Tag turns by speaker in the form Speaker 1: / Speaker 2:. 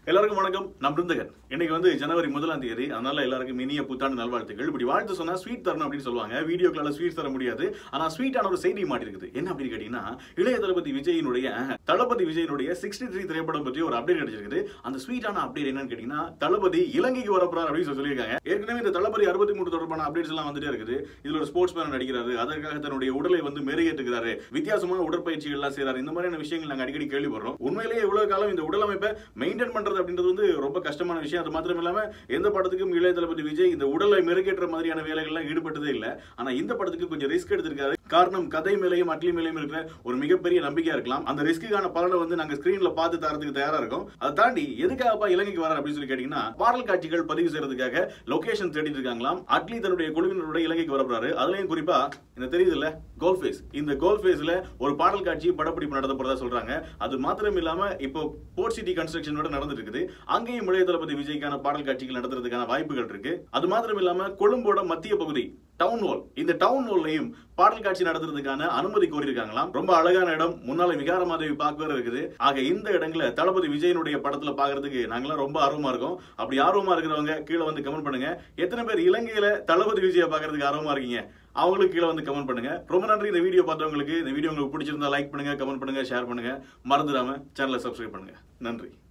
Speaker 1: எல்லாருக்கும் வணக்கம் நான் பிருந்தகன் இன்னைக்கு வந்து ஜனவரி முதலாம் தேதி அதனால எல்லாருக்கும் இனிய புத்தாண்டு நல்வாழ்த்துக்கள் இப்படி வாழ்த்து சொன்னா ஸ்வீட் தரணும் அப்படின்னு சொல்லுவாங்க வீடியோக்களால ஸ்வீட் தர முடியாது ஆனா ஸ்வீட்டான ஒரு செய்தி மாட்டிருக்குது என்ன அப்படின்னு கேட்டீங்கன்னா இளைய தளபதி விஜயினுடைய தளபதி விஜயினுடைய சிக்ஸ்டி த்ரீ திரைப்படம் பற்றி ஒரு அப்டேட் கிடைச்சிருக்குது அந்த ஸ்வீட்டான அப்டேட் என்னன்னு கேட்டீங்கன்னா தளபதி இலங்கைக்கு வரப்போறார் அப்படின்னு சொல்லி சொல்லியிருக்காங்க ஏற்கனவே இந்த தளபதி அறுபத்தி மூணு தொடர்பான அப்டேட்ஸ் எல்லாம் வந்துட்டே இருக்குது இதுல ஒரு ஸ்போர்ட்ஸ் மேன் நடிக்கிறாரு அதற்காக தன்னுடைய உடலை வந்து மெருகேற்றுகிறாரு வித்தியாசமான உடற்பயிற்சிகள் எல்லாம் செய்றாரு இந்த மாதிரியான விஷயங்கள் நாங்க அடிக்கடி கேள்விப்படுறோம் உண்மையிலேயே இவ்வளவு காலம் இந்த உடலமைப்பை மெயின்டைன் பண்றது அப்படின்றது வந்து ரொம்ப கஷ்டமான விஷயம் அது மாத்திரம் இல்லாம எந்த படத்துக்கும் இளைய தளபதி விஜய் இந்த உடலை மெருகேற்ற மாதிரியான வேலைகள்லாம் ஈடுபட்டதே இல்ல ஆனா இந்த படத்துக்கு கொஞ்சம் ரிஸ்க் எடுத்திருக்காரு காரணம் கதை மேலையும் அட்லி மேலையும் இருக்கிற ஒரு மிகப்பெரிய நம்பிக்கையா இருக்கலாம் அந்த ரிஸ்க்குக்கான பலனை வந்து நாங்க ஸ்கிரீன்ல பார்த்து தரதுக்கு தயாரா இருக்கோம் அதை தாண்டி எதுக்காகப்பா இலங்கைக்கு வரார் அப்படின்னு சொல்லி கேட்டீங்கன்னா பாடல் காட்சிகள் பதிவு செய்யறதுக்காக லொகேஷன் தேடிட்டு இருக்காங்களாம் அட்லி தன்னுடைய குழுவினரோட இலங்கைக்கு வரப்போறாரு அதுலயும் குறிப்பா இந்த தெரியுது இல்ல கோல் ஃபேஸ் இந்த கோல் ஃபேஸ்ல ஒரு பாடல் காட்சி படப்பிடிப்பு நடத்த போறதா சொல்றாங்க அது மாத்திரம் இல்லாம இப்போ போர்ட் சிட்டி கன்ஸ்ட்ரக்ஷனோட நடந்துட்டு இருக்குது அங்கேயும் இளைய தளபதி விஜய்க்கான பாடல் காட்சிகள் நடத்துறதுக்கான வாய்ப்புகள் இருக்கு அது மாத்திரம் இல்லாம கொழும்போட மத்திய பகுதி டவுன் ஹால் இந்த டவுன் ஹால்லையும் பாடல் காட்சி நடத்துறதுக்கான அனுமதி கோரியிருக்காங்களாம் ரொம்ப அழகான இடம் முன்னால விகாரமாதேவி பார்க்க வேற இருக்குது ஆக இந்த இடங்களை தளபதி விஜயனுடைய படத்துல பாக்குறதுக்கு நாங்களாம் ரொம்ப ஆர்வமா இருக்கோம் அப்படி ஆர்வமா இருக்கிறவங்க கீழே வந்து கமெண்ட் பண்ணுங்க எத்தனை பேர் இலங்கையில தளபதி விஜய பாக்குறதுக்கு ஆர்வமா இருக்கீங்க அவங்களுக்கு கீழே வந்து கமெண்ட் பண்ணுங்க ரொம்ப நன்றி இந்த வீடியோ பார்த்தவங்களுக்கு இந்த வீடியோ உங்களுக்கு பிடிச்சிருந்தா லைக் பண்ணுங்க கமெண்ட் பண்ணுங்க ஷேர் பண்ணுங்க மறந்துடாம சேனலை சப்ஸ்கிரைப் பண்ணுங்க நன்றி